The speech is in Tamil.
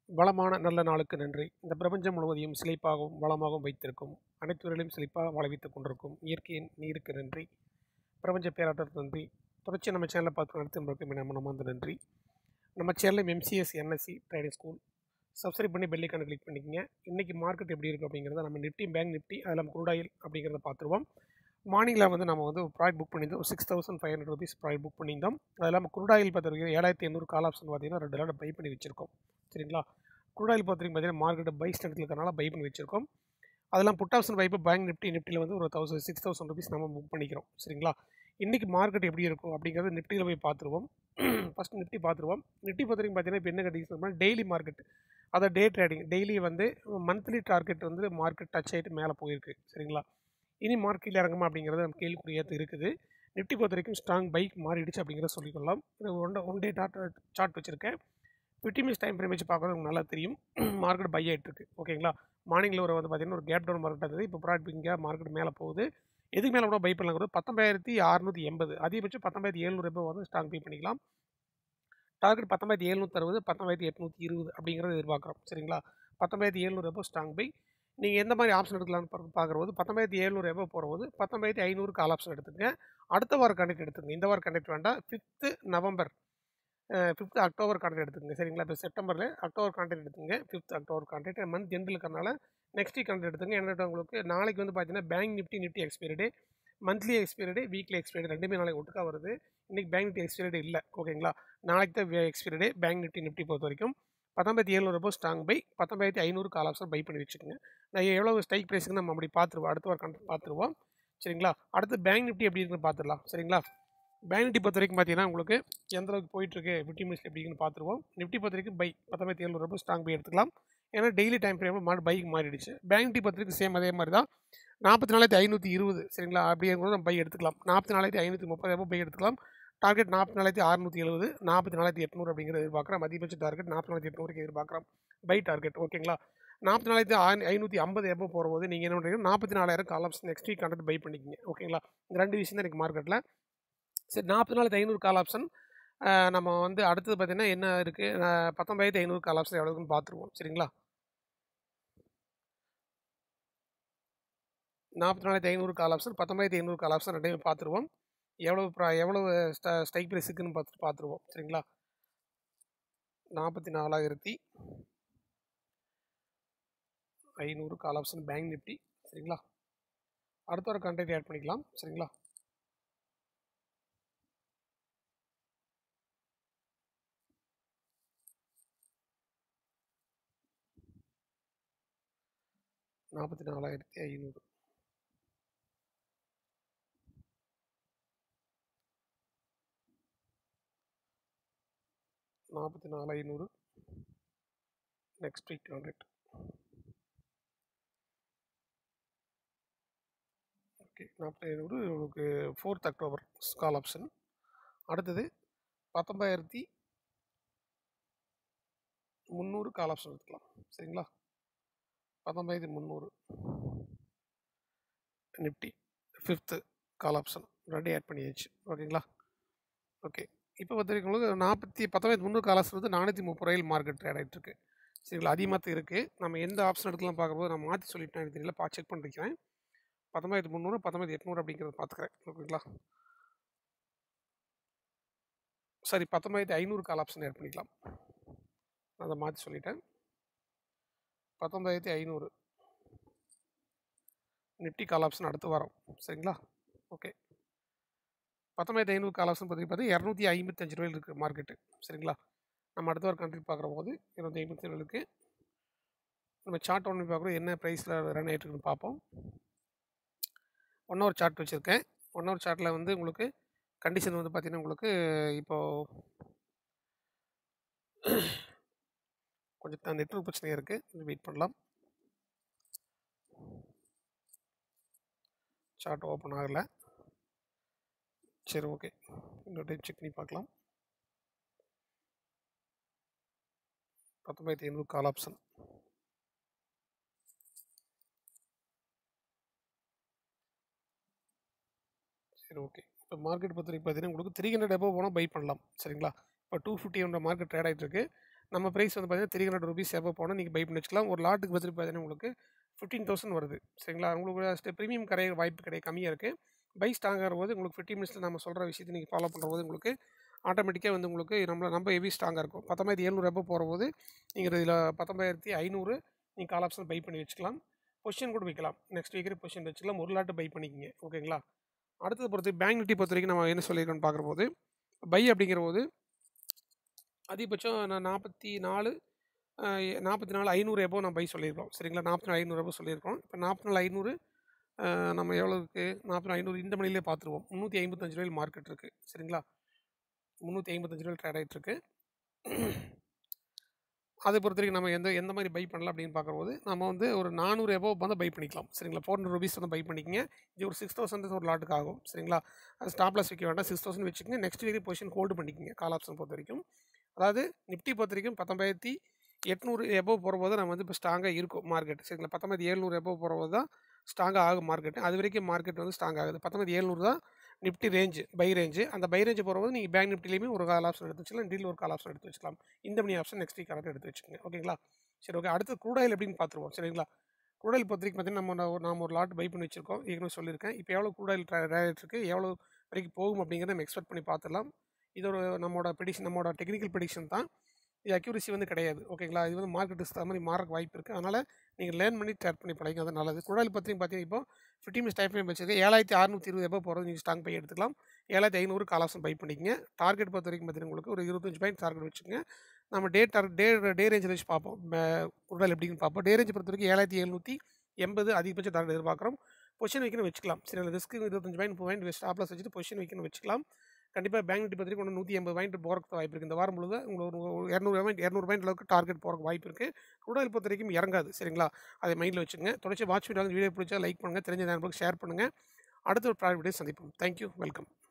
வளமான நல்ல நாளுக்கு நன்றி இந்த பிரபஞ்சம் முழுவதையும் செழிப்பாகவும் வளமாகவும் வைத்திருக்கும் அனைத்துவர்களையும் செழிப்பாக வாழ வைத்துக் கொண்டிருக்கும் இயற்கையின் நீருக்கு நன்றி பிரபஞ்ச பேராட்டத்துக்கு நன்றி தொடர்ச்சி நம்ம சேனலில் பார்த்து நடத்தி நம்ம நம்ம வந்து நன்றி நம்ம சேனலில் MCS NSC training school subscribe பண்ணி பெல்லைக்கான கிளிக் பண்ணிக்கங்க இன்றைக்கி மார்க்கெட் எப்படி இருக்குது அப்படிங்கிறத நம்ம நிஃப்டி பேங்க் நிஃப்டி அதில் குரூடாயில் அப்படிங்கிறத பார்த்துருவோம் மார்னிங்கில் வந்து நம்ம வந்து ப்ராடக்ட் புக் பண்ணியிருந்தோம் ஒரு six thousand five hundred rupees product book பண்ணியிருந்தோம் அது இல்லாமல் குரூடாயில் பார்த்துருக்கீங்க ஏழாயிரத்தி எண்ணூறு கால் ஆப்ஷன் பார்த்தீங்கன்னா ரெண்டு லாட் பை பண்ணி வச்சிருக்கோம் சரிங்களா குரூடாயில் பார்த்துருக்கீங்க பார்த்தீங்கன்னா மார்க்கெட் பை ஸ்டேட்டில் இருக்கிறனால பை பண்ணி வச்சிருக்கோம் அதெல்லாம் புட் ஆப்ஷன் பைப்பு பேங்க் நிஃப்டி நிஃப்டியில் வந்து ஒரு தௌசண்ட் சிக்ஸ் தௌசண்ட் ருபீஸ் நம்ம புக் பண்ணிக்கிறோம் சரிங்களா இன்றைக்கி மார்க்கெட் எப்படி இருக்கும் அப்படிங்கிறது நிஃப்டியில் போய் பார்த்துருவோம் ஃபஸ்ட் நிஃப்டி பார்த்துருவோம் நிஃப்டி பொறுத்தவரைக்கும் பார்த்தீங்கன்னா இப்போ என்ன கண்டிஷன் டெய்லி மார்க்கெட் அதை டே ட்ரேடிங் டெய்லி வந்து மந்த்லி டார்கெட் வந்து மார்க்கெட் டச் ஆகிட்டு மேலே போயிருக்கு சரிங்களா இனி மார்க்கெட்டில் இறங்குமா அப்படிங்கிறது நம்ம கேள்விக்குறியாது இருக்குது நிஃப்டி பொறுத்த வரைக்கும் ஸ்ட்ராங் பைக் மாறிடுச்சு அப்படிங்கிறத சொல்லிக்கொள்ளலாம் இது one one day dot chart வச்சுருக்கேன் ஃபிஃப்டி மினிட்ஸ் டைம் ஃப்ரேம் வச்சு பார்க்குறது உங்களுக்கு நல்லா தெரியும் மார்க்கெட் பை ஆகிட்டு இருக்கு ஓகேங்களா மார்னிங்கில் ஒரு வந்து பார்த்தீங்கன்னா ஒரு கேப் டவுன் மார்க்கெட் இருந்தது இப்போ ப்ராடக்ட் இங்கே மார்க்கெட் மேலே போகுது எதுக்கு மேலே கூட பை பண்ணலாங்கிறது பத்தொம்பதாயிரத்தி அறுநூற்றி எண்பது அதிகபட்சம் பத்தொம்பதாயிரத்தி எழுநூறு ரூபாய் வந்து ஸ்ட்ராங் பை பண்ணிக்கலாம் டார்கெட் பத்தொம்பதாயிரத்தி எழுநூற்றி அறுபது பத்தொம்பதாயிரத்தி எட்நூற்றி இருபது அப்படிங்கிறத எதிர்பார்க்குறோம் சரிங்களா பத்தொம்பதாயிரத்தி எழுநூறு ரூபாய் ஸ்ட்ராங் பை நீங்கள் எந்த மாதிரி ஆப்ஷன் எடுக்கலாம்னு பார்க்குறது பத்தொம்பதாயிரத்தி எழுநூறு ரூபாய் போகிறது பத்தொம்பதாயிரத்தி ஐநூறு கால் ஆப்ஷன் எடுத்துங்க அடுத்த வார கண்டக்ட் எடுத்துங்க இந்த வார கண்டக்ட் வேண்டாம் fifth November fifth October contract எடுத்துங்க சரிங்களா இப்போ செப்டம்பரில் அக்டோபர் கான்ட்ராக்ட் எடுத்துங்க ஃபிஃப்த் அக்டோபர் கான்ட்ராக்ட் மந்த் எண்டில் இருக்கிறனால நெக்ஸ்ட் வீக் கான்ட்ராக்ட் எடுத்துங்க என்ன உங்களுக்கு நாளைக்கு வந்து பார்த்தீங்கன்னா bank nifty nifty expiry day monthly expiry day weekly expiry day ரெண்டுமே நாளைக்கு ஒட்டுக்கா வருது இன்றைக்கி பேங்க் நிஃப்டி எக்ஸ்பைரி டே இல்லை ஓகேங்களா நாளைக்கு தான் expiry day bank nifty nifty பொறுத்த வரைக்கும் பத்தொம்பத்தி எழுநூறு ரூபாய் ஸ்ட்ராங் பை பத்தொம்பதாயிரத்தி ஐநூறு கால் ஆப்ஷன் பை பண்ணி வச்சுக்கோங்க நான் எவ்வளோ ஸ்ட்ரைக் ப்ரைஸுக்கு நம்ம அப்படி பார்த்துருவோம் அடுத்த வாரம் கண்டக்ட் பார்த்துருவோம் சரிங்களா அடுத்து பேங்க் நிஃப்டி எப்படி இருக்குன்னு பார்த்துடலாம் சரிங்களா பேங்க் நிஃப்டி பொறுத்த வரைக்கும் பார்த்தீங்கன்னா உங்களுக்கு எந்த அளவுக்கு போயிட்டுருக்கு ஃபிஃப்டி மினிட்ஸ் எப்படின்னு பார்த்துருவோம் நிஃப்டி பொறுத்த வரைக்கும் பை பத்தொம்பத்தி ஏழு ரூபாய் ஸ்ட்ராங் பை எடுத்துக்கலாம் ஏன்னா டெய்லி டைம் ஃப்ரேமில் மாடு பைக் மாறிடுச்சு பேங்க் நிஃப்டி பொறுத்த வரைக்கும் சேம் அதே மாதிரி தான் நாற்பத்தி நாலாயிரத்தி ஐநூற்றி இருபது சரிங்களா அப்படிங்கிறது நம்ம பை எடுத்துக்கலாம் நாற்பத்தி நாலாயிரத்தி ஐநூற்றி முப்பது பை எடுத்துக்கலாம் டார்கெட் நாற்பத்தி நாலாயிரத்தி அறுநூற்றி எழுபது நாற்பத்தி நாலாயிரத்தி எட்நூறு அப்படிங்கிறது எதிர்பார்க்குறோம் அதிகபட்ச டார்கெட் நாற்பத்தி நாலாயிரத்தி எட்நூறுக்கு எதிர்பார்க்குறோம் பை டார்கெட் ஓகேங்களா நாற்பத்தி நாலாயிரத்தி ஐநூற்றி ஐம்பது எப்போ போகும்போது நீங்கள் என்ன பண்ணுறீங்க நாற்பத்தி நாலாயிரம் calls next week contract buy பண்ணிக்கிங்க ஓகேங்களா இந்த ரெண்டு விஷயம் தான் எனக்கு மார்க்கெட்டில் சரி நாற்பத்தி நாலாயிரத்தி ஐநூறு கால் ஆப்ஷன் நம்ம வந்து அடுத்தது பார்த்திங்கன்னா என்ன இருக்குது பத்தொம்பதாயிரத்தி ஐநூறு கால் ஆப்ஷன் எவ்வளோக்குன்னு பார்த்துருவோம் சரிங்களா நாற்பத்தி நாலாயிரத்தி ஐநூறு கால் ஆப்ஷன் பத்தொம்பதாயிரத்தி ஐநூறு கால் ஆப்ஷன் ரெண்டையும் பார்த்துருவோம் எவ்வளோ ப்ரா எவ்வளோ ஸ்ட ஸ்ட்ரைக் ப்ரைஸ் இருக்குன்னு பார்த்து பார்த்துருவோம் சரிங்களா நாற்பத்தி நாலாயிரத்தி ஐநூறு கால் ஆப்ஷன் பேங்க் நிஃப்டி சரிங்களா அடுத்த ஒரு கான்டாக்ட் ஆட் பண்ணிக்கலாம் சரிங்களா நாற்பத்தி நாலாயிரத்தி ஐநூறு நாற்பத்தி நாலு ஐநூறு நெக்ஸ்ட் வீக் கான்ட்ராக்ட் ஓகே நாற்பத்தி ஐநூறு உங்களுக்கு ஃபோர்த் அக்டோபர் கால் ஆப்ஷன் அடுத்தது பத்தொம்பதாயிரத்தி முந்நூறு கால் ஆப்ஷன் எடுத்துக்கலாம் சரிங்களா பத்தொம்பதாயிரத்தி முந்நூறு நிஃப்டி ஃபிஃப்த்து கால் ஆப்ஷன் ரெண்டு ஆட் பண்ணியாச்சு ஓகேங்களா ஓகே இப்போ பார்த்துருக்கவங்களுக்கு நாற்பத்தி பத்தொம்பது முந்நூறு கால் ஆப்ஷன் வந்து நானூற்றி முப்பது ரூபாயில் மார்க்கெட் ட்ரேட் ஆகிட்டு இருக்கு சரிங்களா அதிகமாக இருக்குது நம்ம எந்த ஆப்ஷன் எடுக்கலாம் பார்க்கும்போது நான் மாற்றி சொல்லிட்டேன் எனக்கு தெரியல பா செக் பண்ணிருக்கிறேன் பத்தொம்பதாயிரத்தி முந்நூறு பத்தொம்பது எட்நூறு அப்படிங்கிறத பார்த்துக்கிறேன் ஓகேங்களா சரி பத்தொம்பதாயிரத்தி ஐநூறு கால் ஆப்ஷன் ஆட் பண்ணிக்கலாம் அதை மாற்றி சொல்லிட்டேன் பத்தொம்பதாயிரத்தி ஐநூறு நிஃப்டி கால் ஆப்ஷன் அடுத்து வரோம் சரிங்களா ஓகே பத்தொம்பதாயிரத்தி ஐநூறு கால் ஆப்ஷன் பற்றி பார்த்து இரநூத்தி ஐம்பத்தஞ்சு ரூபாயில் இருக்குது மார்க்கெட்டு சரிங்களா நம்ம அடுத்த ஒரு கண்ட்ரி பார்க்குற போது இருநூத்தி ஐம்பத்தி ஏழுக்கு நம்ம சார்ட் ஒன்று பார்க்குறோம் என்ன ப்ரைஸில் ரன் ஆகிட்டு இருக்குன்னு பார்ப்போம் ஒன் ஹவர் சார்ட் வச்சுருக்கேன் ஒன் ஹவர் சார்ட்டில் வந்து உங்களுக்கு கண்டிஷன் வந்து பார்த்திங்கன்னா உங்களுக்கு இப்போது கொஞ்சம் நெட்ஒர்க் பிரச்சனையாக இருக்குது கொஞ்சம் வெயிட் பண்ணலாம் சார்ட் ஓப்பன் ஆகலை சரி ஓகே இன்னொரு டைம் செக் பண்ணி பார்க்கலாம் பத்தொம்பதாயிரத்தி ஐநூறு கால் ஆப்ஷன் சரி ஓகே இப்போ மார்க்கெட் பொறுத்த வரைக்கும் பார்த்தீங்கன்னா உங்களுக்கு த்ரீ ஹண்ட்ரட் எபோ போனால் பை பண்ணலாம் சரிங்களா இப்போ டூ ஃபிஃப்டி ஒன்ற மார்க்கெட் ட்ரேட் ஆகிட்டு இருக்கு நம்ம ப்ரைஸ் வந்து பார்த்தீங்கன்னா த்ரீ ஹண்ட்ரட் ருபீஸ் எவ்வளோ போனால் நீங்கள் பை பண்ணி வச்சுக்கலாம் ஒரு லாட்டுக்கு பட்ஜெட் பார்த்தீங்கன்னா உங்களுக்கு ஃபிஃப்டீன் தௌசண்ட் வருது சரிங்களா உங்களுக்கு ப்ரீமியம் கரைய வாய்ப்பு கிடையாது கம்மியாக இருக்குது பை ஸ்ட்ராங் ஆகும்போது உங்களுக்கு ஃபிஃப்டி மினிட்ஸில் நம்ம சொல்கிற விஷயத்தை நீங்கள் ஃபாலோ பண்ணும்போது உங்களுக்கு ஆட்டோமேட்டிக்காக வந்து உங்களுக்கு நம்மள நம்ம ஹெவி ஸ்ட்ராங்காக இருக்கும் பத்தொம்பதாயிரத்தி எழுநூறு எப்போ போகும்போது நீங்கள் இதில் பத்தொம்பதாயிரத்தி ஐநூறு நீங்கள் கால் ஆப்ஷன் பை பண்ணி வச்சுக்கலாம் பொசிஷன் கூட வைக்கலாம் நெக்ஸ்ட் வீக்கே பொசிஷன் வச்சுக்கலாம் ஒரு லாட்டு பை பண்ணிக்கிங்க ஓகேங்களா அடுத்தது பொறுத்து பேங்க் நிஃப்டி பொறுத்த வரைக்கும் நம்ம என்ன சொல்லியிருக்கோம்னு பார்க்கும்போது பை அப்படிங்கிற போது அதிகபட்சம் நான் நாற்பத்தி நாலு நாற்பத்தி நாலு ஐநூறு எபோ நம்ம பை சொல்லியிருக்கோம் சரிங்களா நாற்பத்தி நாலு ஐநூறு எபோ சொல்லியிருக்கோம் இப்போ நாற்பத்தி நாலு ஐநூறு நம்ம எவ்வளோக்கு நாற்பத்தி நாலு ஐநூறு இந்த மணிலே பார்த்துருவோம் முந்நூற்றி ஐம்பத்தஞ்சு ரூபாயில் மார்க்கெட் இருக்குது சரிங்களா முந்நூற்றி ஐம்பத்தஞ்சு ரூபாயில் ட்ரேட் ஆகிட்டுருக்கு அதை பொறுத்த வரைக்கும் நம்ம எந்த எந்த மாதிரி பை பண்ணலாம் அப்படின்னு பார்க்கும்போது நம்ம வந்து ஒரு நானூறு எபோ வந்து பை பண்ணிக்கலாம் சரிங்களா ஃபோர் ஹண்ட்ரட் ருபீஸ் வந்து பை பண்ணிக்கங்க இது ஒரு சிக்ஸ் தௌசண்ட் ஒரு லாட்டுக்கு ஆகும் சரிங்களா அது ஸ்டாப்லாஸ் வைக்க வேண்டாம் சிக்ஸ் தௌசண்ட் வச்சுக்கோங்க நெக்ஸ்ட் வீக் பொசிஷன் ஹோல்டு பண்ணிக்கங்க கால் ஆப்ஷன் பொறுத்த வரைக்கும் அதாவது நிஃப்டி பொறுத்த வரைக்கும் பத்தொம்பதாயிரத்தி எட்நூறு எபோ போகும்போது நம்ம வந்து இப்போ ஸ்ட்ராங்காக இருக்கும் மார்க்கெட் சரிங்களா பத்தொம்பது ஏழ்நூறு எபோ போகும்போது தான் ஸ்ட்ராங்காக ஆகும் மார்க்கெட் அது வரைக்கும் மார்க்கெட் வந்து ஸ்ட்ராங் ஆகுது பத்தொம்பது ஏழ்நூறு தான் நிஃப்டி ரேஞ்சு பை ரேஞ்சு அந்த பை ரேஞ்சு போகும்போது நீங்கள் பேங்க் நிஃப்டிலையுமே ஒரு கால் ஆப்ஷன் எடுத்து வச்சுக்கலாம் டீல் ஒரு கால் ஆப்ஷன் எடுத்து வச்சுக்கலாம் இந்த மணி ஆப்ஷன் நெக்ஸ்ட் வீக் கரெக்டாக எடுத்து வச்சுக்கோங்க ஓகேங்களா சரி ஓகே அடுத்து குரூடாயில் எப்படின்னு பார்த்துருவோம் சரிங்களா குரூடாயில் பொறுத்த வரைக்கும் பார்த்தீங்கன்னா நம்ம நாம் ஒரு லாட் பை பண்ணி வச்சிருக்கோம் ஏற்கனவே சொல்லியிருக்கேன் இப்போ எவ்வளோ குரூடாயில் ரேட் இருக்குது எவ்வளோ வரைக்கும் போகும் அப்படிங்கிறத நம்ம எக்ஸ்பெக்ட் பண்ணி பார்த்துடலாம் இது ஒரு நம்மளோட ப்ரெடிக்ஷன் நம்மளோட டெக்னிக்கல் ப்ரெடிக்ஷன் தான் இது அக்யூரசி வந்து கிடையாது ஓகேங்களா இது வந்து மார்க்கெட் தகுந்த மாதிரி மாறக்கு வாய்ப்பு இருக்குது அதனால் நீங்கள் லேர்ன் பண்ணி ட்ரேட் பண்ணி பழங்க அது நல்லது குழாயில் பற்றி பார்த்தீங்கன்னா இப்போ ஃபிஃப்டி மினிட்ஸ் டைம் ஃப்ரேம் வச்சிருக்கு ஏழாயிரத்தி அறுநூற்றி இருபது எப்போ போகிறது நீங்கள் ஸ்டாங் பை எடுத்துக்கலாம் ஏழாயிரத்தி ஐநூறு கால் ஆப்ஷன் பை பண்ணிக்கங்க டார்கெட் பொறுத்த வரைக்கும் பார்த்தீங்கன்னா உங்களுக்கு ஒரு இருபத்தஞ்சு பாயிண்ட் டார்கெட் வச்சுங்க நம்ம டே டார்கெட் டே டே ரேஞ்சில் வச்சு பார்ப்போம் குழாயில் எப்படின்னு பார்ப்போம் டே ரேஞ்ச் பொறுத்த வரைக்கும் ஏழாயிரத்தி எழுநூற்றி எண்பது அதிகபட்ச டார்கெட் எதிர்பார்க்குறோம் பொசிஷன் வைக்கணும் வச்சுக்கலாம் சரி ரிஸ்க்கு இருபத்தஞ்சு பாயிண்ட் பாயிண்ட் ஸ்டாப்லாஸ் வச்சுட்டு பொசிஷன் வைக்கணும் வச்சுக்கலாம் கண்டிப்பாக பேங்க் நிஃப்டி பத்திரிக்கை ஒன்று நூற்றி எண்பது பாயிண்ட் போகிறதுக்கு வாய்ப்பு இருக்குது இந்த வாரம் முழுது உங்களுக்கு ஒரு இரநூறு பாயிண்ட் இரநூறு பாயிண்ட் அளவுக்கு டார்கெட் போகிறக்கு வாய்ப்பு இருக்குது குரூடாயில் பொறுத்த வரைக்கும் இறங்காது சரிங்களா அதை மைண்டில் வச்சுங்க தொடர்ச்சி வாட்ச் வீடியோ வீடியோ பிடிச்சா லைக் பண்ணுங்கள் தெரிஞ்ச நண்பர்களுக்கு ஷேர் பண்ணுங்கள் அடுத்த ஒரு ப்ராடக்ட் வீடியோ சந்திப்போம் தேங்க்யூ வெல்கம்